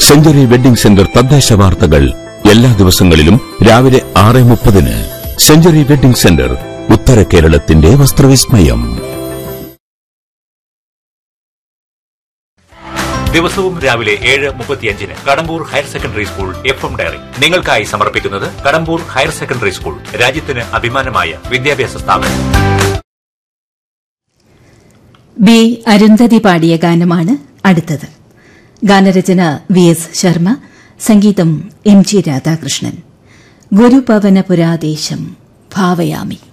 century wedding centre തദ്ദേശ വാർത്തകൾ എല്ലാ ദിവസങ്ങളിലും രാവിലെ ആറ് മുപ്പതിന് സെഞ്ചുറി വെഡിംഗ് സെന്റർ ഉത്തര കേരളത്തിന്റെ വസ്ത്രവിസ്മയം ദിവസവും രാവിലെ ഏഴ് മുപ്പത്തിയഞ്ചിന് Kadambur higher secondary school FM എം ഡയറി നിങ്ങൾക്കായി സമർപ്പിക്കുന്നത് കടമ്പൂർ ഹയർ സെക്കൻഡറി സ്കൂൾ രാജ്യത്തിന് അഭിമാനമായ വിദ്യാഭ്യാസ സ്ഥാപനം ബി അരുന്ധതി പാടിയ ഗാനമാണ് അടുത്തത് ഗാനരചന വി എസ് ശർമ്മ സംഗീതം എം ജി രാധാകൃഷ്ണൻ ഗുരുപവനപുരാദേശം ഭാവയാമി